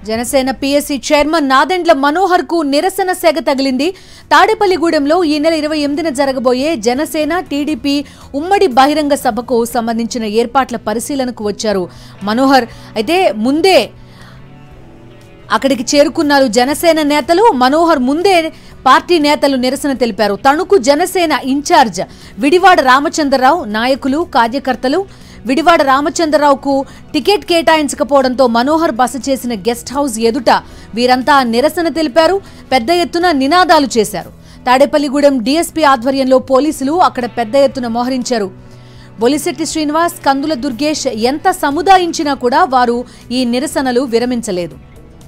Janasena PSC chairman Nadendla Manohar కు నిరసన సెగ తగిలింది తాడేపల్లిగూడెంలో ఈ నెల ఇరవై ఎనిమిదిన జరగబోయే జనసేన టీడీపీ ఉమ్మడి బహిరంగ సభకు సంబంధించిన ఏర్పాట్ల పరిశీలనకు వచ్చారు మనోహర్ అయితే ముందే అక్కడికి చేరుకున్నారు జనసేన నేతలు మనోహర్ ముందే పార్టీ నేతలు నిరసన తెలిపారు తణుకు జనసేన ఇన్ఛార్జ్ విడివాడ రామచంద్రరావు నాయకులు కార్యకర్తలు విడివాడ రామచంద్రరావుకు టికెట్ కేటాయించకపోవడంతో మనోహర్ బస చేసిన గెస్ట్ హౌస్ ఎదుట వీరంతా నిరసన తెలిపారు పెద్ద ఎత్తున నినాదాలు చేశారు తాడేపల్లిగూడెం డీఎస్పీ ఆధ్వర్యంలో పోలీసులు అక్కడ పెద్ద ఎత్తున మోహరించారు బొలిశెట్టి శ్రీనివాస్ కందుల దుర్గేష్ ఎంత సముదాయించినా కూడా వారు ఈ నిరసనలు విరమించలేదు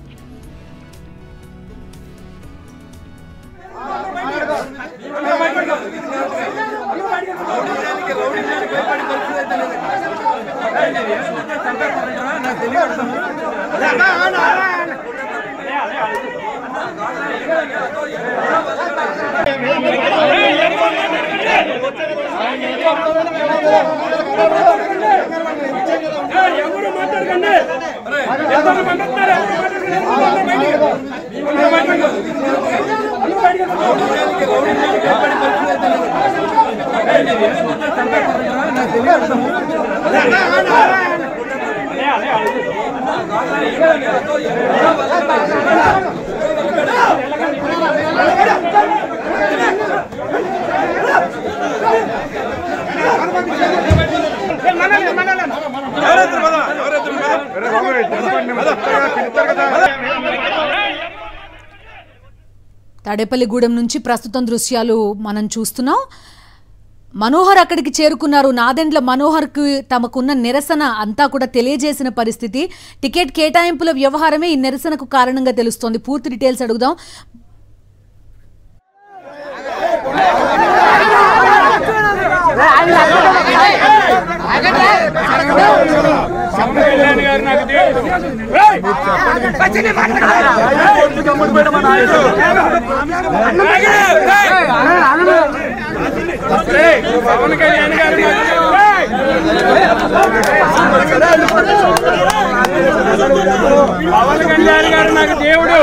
ఎవరు మాట్లాడకండి ఎవరు మాట్లాడుతున్నారు ఎవరు మాట్లాడకండి అందరూ బయటికి అందరూ బయటికి అందరూ బయటికి తాడేపల్లిగూడెం నుంచి ప్రస్తుతం దృశ్యాలు మనం చూస్తున్నాం మనోహర్ అక్కడికి చేరుకున్నారు నాదెండ్ల మనోహర్కు తమకున్న నిరసన అంతా కూడా తెలియజేసిన పరిస్థితి టికెట్ కేటాయింపుల వ్యవహారమే ఈ నిరసనకు కారణంగా తెలుస్తోంది పూర్తి డీటెయిల్స్ అడుగుదాం కళ్యాణ్ గారు నాకు తెలుసు. ఏయ్! ఆగండి! ఏయ్! ఏయ్! పవన్ కళ్యాణ్ గారు నాకు తెలుసు. ఏయ్! పవన్ కళ్యాణ్ గారు నాకు దేవుడు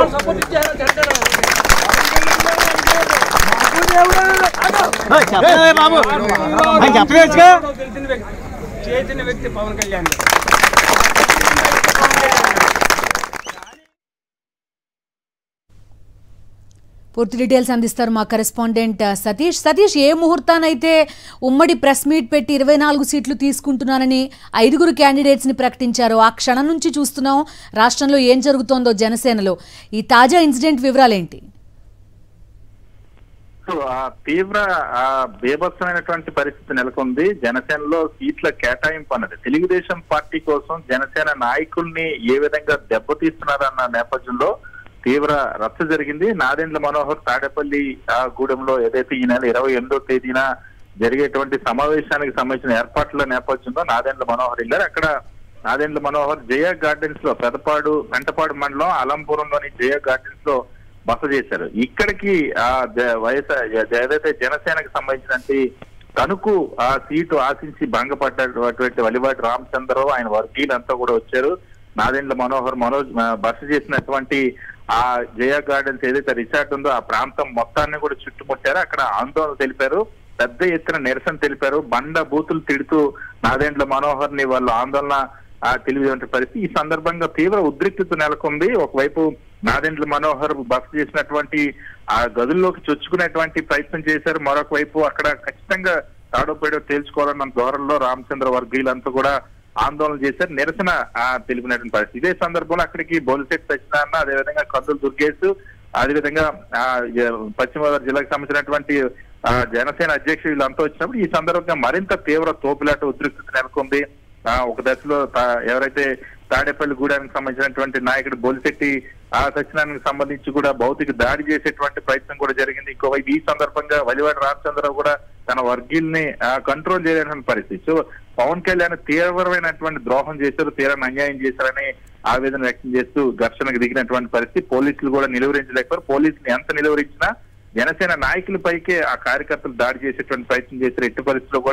బాబు ఆయన చెప్పలేదుగా తెలిసిన వ్యక్తి చేసిన వ్యక్తి పవన్ కళ్యాణ్ గారు పూర్తి డీటెయిల్స్ అందిస్తారు మా కరెస్పాండెంట్ సతీష్ సతీష్ ఏ ముహూర్తానైతే ఉమ్మడి ప్రెస్ మీట్ పెట్టి ఇరవై నాలుగు సీట్లు తీసుకుంటున్నానని ఐదుగురు క్యాండిడేట్స్ ని ప్రకటించారో ఆ క్షణం నుంచి చూస్తున్నాం రాష్ట్రంలో ఏం జరుగుతోందో జనసేనలో ఈ తాజా ఇన్సిడెంట్ వివరాలేంటి సో ఆ తీవ్ర ఆ బీభత్సమైనటువంటి పరిస్థితి నెలకొంది జనసేనలో సీట్ల కేటాయింపు అన్నది తెలుగుదేశం పార్టీ కోసం జనసేన నాయకుల్ని ఏ విధంగా దెబ్బతీస్తున్నారన్న నేపథ్యంలో తీవ్ర రచ్చ జరిగింది నాదెండ్ల మనోహర్ తాడేపల్లి ఆ గూడెంలో ఏదైతే ఈ నెల ఇరవై ఎనిమిదో తేదీన జరిగేటువంటి సమావేశానికి సంబంధించిన ఏర్పాట్ల నేపథ్యంలో నాదెండ్ల మనోహర్ వెళ్ళారు అక్కడ నాదెండ్ల మనోహర్ జయ గార్డెన్స్ లో పెదపాడు పెంటపాడు మండలం అలంపురంలోని జయ గార్డెన్స్ లో బస చేశారు ఇక్కడికి ఆ జ- వైఎస్ఆర్ ఏదైతే జనసేనకు సంబంధించినటువంటి తణుకు ఆ సీటు ఆశించి భంగపడ్డటువంటి వలివాటి రామచంద్రరావు ఆయన వర్గీయులంతా కూడా వచ్చారు నాదెండ్ల మనోహర్ మనోజ్ ఆ, బస చేసినటువంటి ఆ జయ గార్డెన్స్ ఏదైతే రిసార్ట్ ఉందో ఆ ప్రాంతం మొత్తాన్ని కూడా చుట్టుముట్టారు అక్కడ ఆందోళన తెలిపారు పెద్ద ఎత్తున నిరసన తెలిపారు బండ బూతులు తిడుతూ నాదెండ్ల మనోహర్ ని వాళ్ళు ఆందోళన ఆ తెలియజేసిన పరిస్థితి ఈ సందర్భంగా తీవ్ర ఉద్రిక్తత నెలకొంది ఒకవైపు నాదెండ్ల మనోహర్ బస చేసినటువంటి ఆ గదుల్లోకి చొచ్చుకునేటువంటి ప్రయత్నం చేశారు మరొక వైపు అక్కడ ఖచ్చితంగా తాడోపేడో తేల్చుకోవాలన్న ధోరణిలో రామచంద్ర వర్గీయులంతా కూడా ఆందోళన చేశారు నిరసన ఆ తెలిపినటువంటి పరిస్థితి ఇదే సందర్భంలో అక్కడికి బోలిశెట్టి సత్యనారాయణ అదేవిధంగా కందులు దుర్గేష్ అదేవిధంగా ఆ, ఏ- పశ్చిమ గోదావరి జిల్లాకు సంబంధించినటువంటి ఆ, జనసేన అధ్యక్షులు వీళ్ళంతా వచ్చినప్పుడు ఈ సందర్భంగా మరింత తీవ్ర తోపులాట ఉద్రిక్తత నెలకొంది ఆ, ఒక దశలో తా- ఎవరైతే తాడేపల్లి గూడానికి సంబంధించినటువంటి నాయకుడు బోలిశెట్టి ఆ సత్యనారాయణకి సంబంధించి కూడా భౌతిక దాడి చేసేటువంటి ప్రయత్నం కూడా జరిగింది ఇంకోవైపు ఈ సందర్భంగా వలివాడి రామచంద్రరావు కూడా తన వర్గీయుల్ని కంట్రోల్ చేయలేని పరిస్థితి సో పవన్ కళ్యాణ్ తీవ్రమైనటువంటి ద్రోహం చేశారు తీవ్రమైన అన్యాయం చేశారని ఆవేదన వ్యక్తం చేస్తూ ఘర్షణకు దిగినటువంటి పరిస్థితి పోలీసులు కూడా నిలువరించలేకపోయారు పోలీసులు ఎంత నిలువరించినా జనసేన నాయకులపైకే ఆ కార్యకర్తలు దాడి చేసేటువంటి ప్రయత్నం చేశారు ఎట్టి పరిస్థితుల్లో కూడా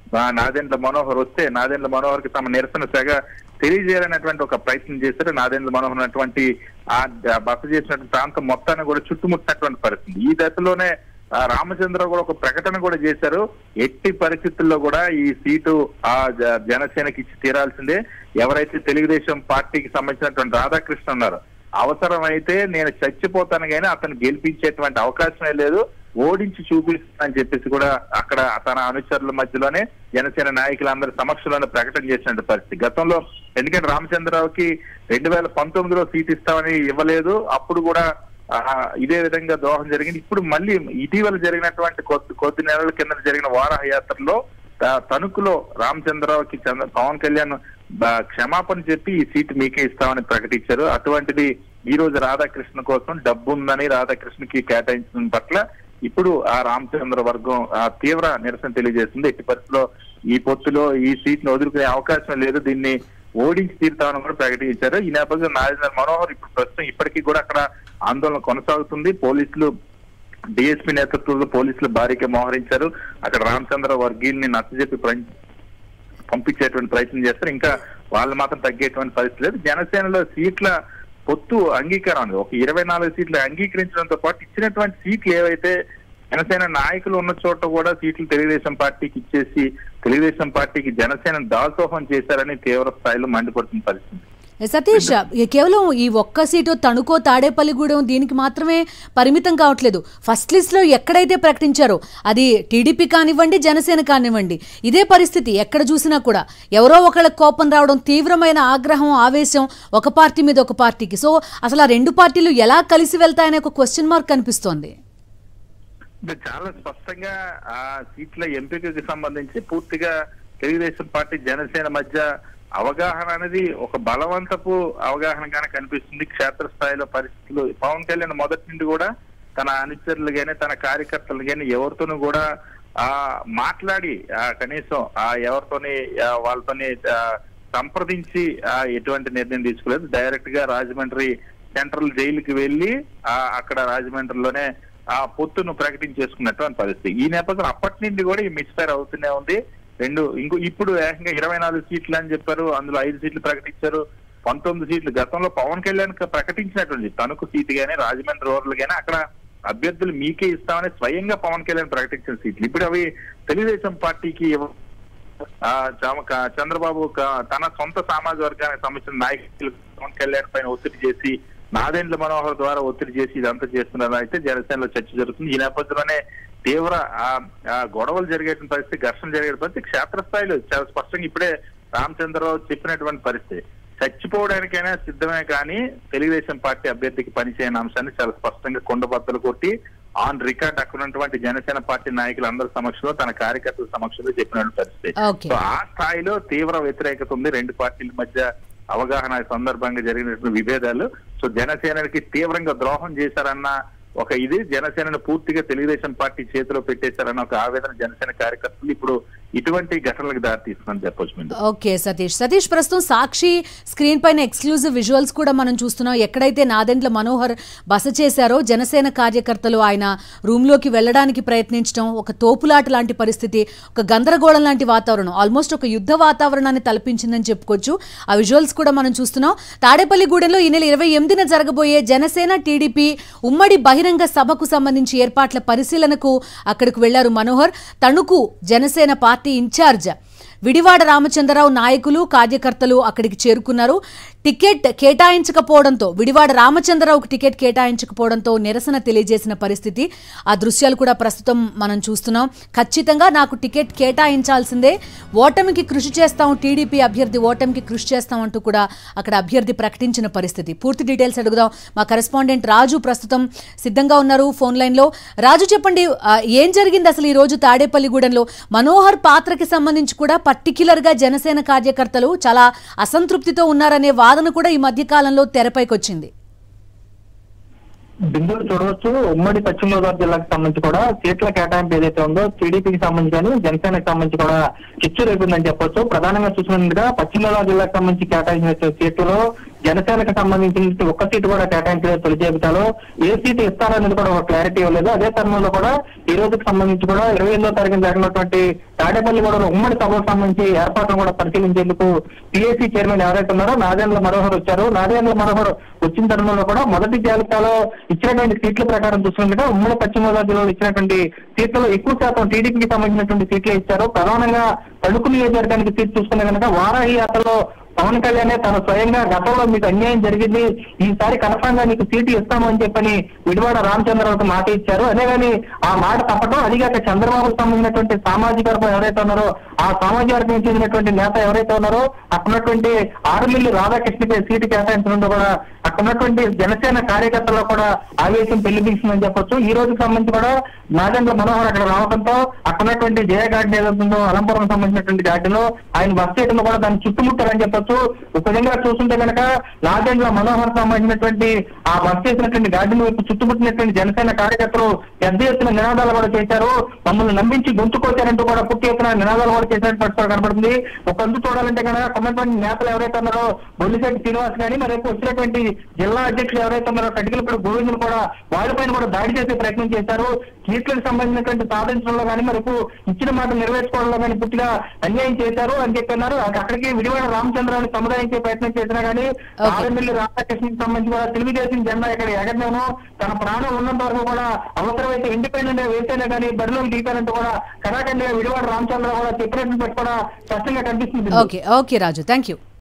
ఆ, నాదెండ్ల మనోహర్ వస్తే నాదెండ్ల మనోహర్ కి తమ నిరసన తెగ తెలియజేయాలనేటువంటి ఒక ప్రయత్నం చేశారు నాదెండ్ల మనోహర్ ఉన్నటువంటి ఆ ద- బస చేసినటువంటి ప్రాంతం మొత్తాన్ని కూడా చుట్టుముట్టినటువంటి పరిస్థితి ఈ దశలోనే ఆ, రామచంద్రరావు కూడా ఒక ప్రకటన కూడా చేశారు ఎట్టి పరిస్థితుల్లో కూడా ఈ సీటు ఆ జ- జనసేనకి ఇచ్చి తీరాల్సిందే ఎవరైతే తెలుగుదేశం పార్టీకి సంబంధించినటువంటి రాధాకృష్ణ ఉన్నారు అవసరమైతే నేను చచ్చిపోతాను కానీ అతను గెలిపించేటువంటి అవకాశమే లేదు ఓడించి చూపిస్తానని చెప్పేసి కూడా అక్కడ తన అనుచరుల మధ్యలోనే జనసేన నాయకులందరి సమక్షంలోనే ప్రకటన చేసిన పరిస్థితి గతంలో ఎందుకంటే రామచంద్రరావుకి రెండు వేల పంతొమ్మిదిలో సీట్ ఇస్తామని ఇవ్వలేదు అప్పుడు కూడా ఆ, ఇదే విధంగా దోహం జరిగింది ఇప్పుడు మళ్ళీ ఇటీవల జరిగినటువంటి కొద్ది కొద్ది నెలల కింద జరిగిన వారాహ యాత్రలో త- తణుకులో రామచంద్రరావుకి చంద్ర పవన్ కళ్యాణ్ బ- క్షమాపణ చెప్పి ఈ సీట్ మీకే ఇస్తామని ప్రకటించారు అటువంటిది ఈ రోజు రాధాకృష్ణ కోసం డబ్బు ఉందని రాధాకృష్ణకి కేటాయించడం పట్ల ఇప్పుడు ఆ రామచంద్ర వర్గం ఆ తీవ్ర నిరసన తెలియజేస్తుంది ఎట్టి పరిస్థితిలో ఈ పొత్తులో ఈ సీట్ ను వదులుకునే అవకాశం లేదు దీన్ని ఓడించి తీరుతామని కూడా ప్రకటించారు ఈ నేపథ్యంలో నారాయణ మనోహర్ ఇప్పుడు ప్రస్తుతం ఇప్పటికీ కూడా అక్కడ ఆందోళన కొనసాగుతుంది పోలీసులు డిఎస్పీ నేతృత్వంలో పోలీసులు భారీగా మోహరించారు అక్కడ రామచంద్ర వర్గీయుల్ని నచ్చజెప్పి ప్ర- పంపించేటువంటి ప్రయత్నం చేస్తారు ఇంకా వాళ్ళు మాత్రం తగ్గేటువంటి పరిస్థితి లేదు జనసేనలో సీట్ల పొత్తు అంగీకారం ఉంది ఒక ఇరవై నాలుగు సీట్లు అంగీకరించడంతో పాటు ఇచ్చినటువంటి సీట్లు ఏవైతే జనసేన నాయకులు ఉన్న చోట కూడా సీట్లు తెలుగుదేశం పార్టీకి ఇచ్చేసి తెలుగుదేశం పార్టీకి జనసేన దాసోహం చేశారని తీవ్ర స్థాయిలో మండిపడుతున్న పరిస్థితి ఏ సతీష్ ఈ కేవలం ఈ ఒక్క సీటు తణుకో తాడేపల్లిగూడెం దీనికి మాత్రమే పరిమితం కావట్లేదు ఫస్ట్ లిస్ట్ లో ఎక్కడైతే ప్రకటించారో అది టీడీపీ కానివ్వండి జనసేన కానివ్వండి ఇదే పరిస్థితి ఎక్కడ చూసినా కూడా ఎవరో ఒకళ్ళకి కోపం రావడం తీవ్రమైన ఆగ్రహం ఆవేశం ఒక పార్టీ మీద ఒక పార్టీకి సో అసలు ఆ రెండు పార్టీలు ఎలా కలిసి వెళ్తాయనే ఒక క్వశ్చన్ మార్క్ కనిపిస్తోంది అంటే చాలా స్పష్టంగా ఆ సీట్ల ఎంపికకి సంబంధించి పూర్తిగా తెలుగుదేశం పార్టీ జనసేన మధ్య అవగాహన అనేది ఒక బలవంతపు అవగాహనగానే కనిపిస్తుంది క్షేత్రస్థాయిలో పరిస్థితులు పవన్ కళ్యాణ్ మొదటి నుండి కూడా తన అనుచరులు గాని తన కార్యకర్తలు గాని ఎవరితోనూ కూడా ఆ మాట్లాడి ఆ కనీసం ఆ ఎవరితోని ఆ, వాళ్ళతోని ఆ, సంప్రదించి ఆ, ఎటువంటి నిర్ణయం తీసుకోలేదు డైరెక్ట్ గా రాజమండ్రి సెంట్రల్ జైలుకి వెళ్లి ఆ, అక్కడ రాజమండ్రిలోనే ఆ పొత్తును ప్రకటించేసుకున్నటువంటి పరిస్థితి ఈ నేపథ్యంలో అప్పటి నుండి కూడా ఈ మిస్ఫైర్ అవుతూనే ఉంది రెండు ఇంకో ఇప్పుడు ఏకంగా ఇరవై నాలుగు సీట్లు అని చెప్పారు అందులో ఐదు సీట్లు ప్రకటించారు పంతొమ్మిది సీట్లు గతంలో పవన్ కళ్యాణ్ కి ప్రకటించినటువంటి తణుకు సీటు గానీ రాజమండ్రి రోడ్లు గానీ అక్కడ అభ్యర్థులు మీకే ఇస్తామని స్వయంగా పవన్ కళ్యాణ్ ప్రకటించిన సీట్లు ఇప్పుడు అవి తెలుగుదేశం పార్టీకి ఇవ్వ- ఆ చమ- క- చంద్రబాబు క- తన సొంత సామాజిక వర్గానికి సంబంధించిన నాయకులు పవన్ కళ్యాణ్ పైన ఒత్తిడి చేసి నాదెండ్ల మనోహర్ ద్వారా ఒత్తిడి చేసి ఇదంతా చేస్తున్నారు అయితే జనసేనలో చర్చ జరుగుతుంది ఈ నేపథ్యంలోనే తీవ్ర ఆ- ఆ గొడవలు జరిగే పరిస్థితి ఘర్షణ జరిగే పరిస్థితి క్షేత్రస్థాయిలో చాలా స్పష్టంగా ఇప్పుడే రామచంద్రరావు చెప్పినటువంటి పరిస్థితి చచ్చిపోవడానికైనా సిద్ధమే కానీ తెలుగుదేశం పార్టీ అభ్యర్థికి పనిచేయని అంశాన్ని చాలా స్పష్టంగా కొండబద్దలు కొట్టి ఆన్ రికార్డ్ అక్కడ ఉన్నటువంటి జనసేన పార్టీ నాయకులందరి సమక్షంలో తన కార్యకర్తల సమక్షంలో చెప్పినటువంటి పరిస్థితి ఓకే సో ఆ స్థాయిలో తీవ్ర వ్యతిరేకత ఉంది రెండు పార్టీల మధ్య అవగాహన సందర్భంగా జరిగినటువంటి విభేదాలు సో జనసేనకి తీవ్రంగా ద్రోహం చేశారన్న ఒక ఇది జనసేనను పూర్తిగా తెలుగుదేశం పార్టీ చేతిలో పెట్టేశారన్న ఒక ఆవేదన జనసేన కార్యకర్తలు ఇప్పుడు ఇటువంటి ఘటనలకు దారితీస్తుందని చెప్పొచ్చు మీరు ఓకే సతీష్ సతీష్ ప్రస్తుతం సాక్షి స్క్రీన్ పైన ఎక్స్క్లూజివ్ విజువల్స్ కూడా మనం చూస్తున్నాం ఎక్కడైతే నాదెండ్ల మనోహర్ బస చేశారో జనసేన కార్యకర్తలు ఆయన రూమ్లోకి వెళ్ళడానికి ప్రయత్నించడం ఒక తోపులాట లాంటి పరిస్థితి ఒక గందరగోళం లాంటి వాతావరణం ఆల్మోస్ట్ ఒక యుద్ధ వాతావరణాన్ని తలపించిందని చెప్పుకోవచ్చు ఆ విజువల్స్ కూడా మనం చూస్తున్నాం తాడేపల్లిగూడెంలో ఈ నెల ఇరవై ఎనిమిదిన జరగబోయే జనసేన టీడీపీ ఉమ్మడి బహిరంగ సభకు సంబంధించి ఏర్పాట్ల పరిశీలనకు అక్కడికి వెళ్లారు మనోహర్ తణుకు జనసేన పార్టీ ఇన్ఛార్జ్ విడివాడ రామచంద్రరావు నాయకులు కార్యకర్తలు అక్కడికి చేరుకున్నారు టికెట్ కేటాయించకపోవడంతో విడివాడ రామచంద్రరావుకు టికెట్ కేటాయించకపోవడంతో నిరసన తెలియజేసిన పరిస్థితి ఆ దృశ్యాలు కూడా ప్రస్తుతం మనం చూస్తున్నాం ఖచ్చితంగా నాకు టికెట్ కేటాయించాల్సిందే ఓటమికి కృషి చేస్తాం టీడీపీ అభ్యర్థి ఓటమికి కృషి చేస్తామంటూ కూడా అక్కడ అభ్యర్థి ప్రకటించిన పరిస్థితి పూర్తి డీటెయిల్స్ అడుగుదాం మా కరెస్పాండెంట్ రాజు ప్రస్తుతం సిద్ధంగా ఉన్నారు ఫోన్ లైన్లో రాజు చెప్పండి ఆ, ఏం జరిగింది అసలు ఈ రోజు తాడేపల్లిగూడెంలో మనోహర్ పాత్రకి సంబంధించి కూడా పర్టిక్యులర్ గా జనసేన కార్యకర్తలు చాలా అసంతృప్తితో ఉన్నారనే వాదన కూడా ఈ మధ్య కాలంలో తెరపైకి వచ్చింది బిందువులు చూడవచ్చు ఉమ్మడి పశ్చిమ గోదావరి జిల్లాకు సంబంధించి కూడా సీట్ల కేటాయింపు ఏదైతే ఉందో టీడీపీకి సంబంధించి కానీ జనసేనకు సంబంధించి కూడా చిచ్చు రేపిందని చెప్పొచ్చు ప్రధానంగా చూసినట్టుగా పశ్చిమ గోదావరి జిల్లాకు సంబంధించి కేటాయించిన సీట్లలో జనసేనకు సంబంధించిన ఒక్క సీటు కూడా కేటాయించలేదు తొలి జాబితాలో ఏ సీటు ఇస్తారనేది కూడా ఒక క్లారిటీ ఇవ్వలేదు అదే తరుణంలో కూడా ఈ రోజుకి సంబంధించి కూడా ఇరవై ఎనిమిదో తారీఖున జరిగినటువంటి తాడేపల్లి కూడా ఉమ్మడి సభకు సంబంధించి ఏర్పాట్లను కూడా పరిశీలించేందుకు పిఎస్సీ చైర్మన్ ఎవరైతే ఉన్నారో నాదేంద్ర మనోహర్ వచ్చారు నాదేంద్ర మనోహర్ వచ్చిన తరుణంలో కూడా మొదటి జాబితాలో ఇచ్చినటువంటి సీట్ల ప్రకారం చూసుకుంటే ఉమ్మడి పశ్చిమ గోదావరి జిల్లాలో ఇచ్చినటువంటి సీట్లలో ఎక్కువ శాతం టీడీపీకి సంబంధించినటువంటి సీట్లు ఇచ్చారు ప్రధానంగా తణుకు నియోజకవర్గానికి సీట్ చూసుకునే కనుక వారాహి యాత్రలో పవన్ కళ్యాణ్ తన స్వయంగా గతంలో మీకు అన్యాయం జరిగింది ఈసారి కన్ఫర్మ్ గా నీకు సీటు ఇస్తామని చెప్పని విడివాడ రామచంద్రరావుకి మాట ఇచ్చారు అదే కానీ ఆ మాట తప్పటం అదిగాక చంద్రబాబుకు సంబంధించినటువంటి సామాజిక వర్గం ఎవరైతే ఉన్నారో ఆ సామాజిక వర్గం చెందినటువంటి నేత ఎవరైతే ఉన్నారో అక్కడ ఉన్నటువంటి ఆరుమిల్లి రాధాకృష్ణకి సీటు కేటాయించడంతో కూడా అక్కడ ఉన్నటువంటి జనసేన కార్యకర్తల్లో కూడా ఆవేశం పెళ్లిపిస్తుందని చెప్పొచ్చు ఈ రోజుకి సంబంధించి కూడా నాగేంద్ర మనోహర్ అక్కడ రావడంతో అక్కడ ఉన్నటువంటి జయ గార్డెన్ ఏదైతుందో అలంపురం సంబంధించినటువంటి గార్డెన్ ఆయన బస్ చేయడంలో కూడా దాన్ని చుట్టుముట్టారని చెప్పొచ్చు ఒక విధంగా చూస్తుంటే కనుక నాగేంద్ర మనోహర్ సంబంధించినటువంటి ఆ బస్ చేసినటువంటి గార్డెన్ వైపు చుట్టుముట్టినటువంటి జనసేన కార్యకర్తలు పెద్ద ఎత్తున నినాదాలు కూడా చేశారు మమ్మల్ని నమ్మించి గొంతుకొచ్చారంటూ కూడా పుట్టి ఎత్తున నినాదాలు కూడా చేసినట్టు పరిస్థితి కనబడుతుంది ఒక అందు చూడాలంటే కనుక కొన్నటువంటి నేతలు ఎవరైతే ఉన్నారో బొల్లిశెట్టి శ్రీనివాస్ గానీ మరి రేపు వచ్చినటువంటి జిల్లా అధ్యక్షులు ఎవరైతే ఉన్నారో కటికలపూడి గోవిందులు కూడా వారిపైన కూడా దాడి చేసే ప్రయత్నం చేశారు సీట్లకు సంబంధించినటువంటి సాధించడంలో కానీ మరకు ఇచ్చిన మాట నెరవేర్చుకోవడంలో కానీ పూర్తిగా అన్యాయం చేశారు అని చెప్పన్నారు అక్కడికి విడివాడ రామచంద్రాన్ని సముదాయించే ప్రయత్నం చేసినా కానీ ఆరంబెల్లి రాధాకృష్ణకి సంబంధించి కూడా తెలుగుదేశం జెండా ఇక్కడ ఎగరనేమో తన ప్రాణం ఉన్నంత వరకు కూడా అవసరమైతే ఇండిపెండెంట్ గా వేస్తేనే కానీ బరిలోకి దిగారంటూ కూడా కరాఖండిగా విడివాడ రామచంద్ర కూడా చెప్పినట్టు కూడా స్పష్టంగా కనిపిస్తుంది okay okay Raju thank you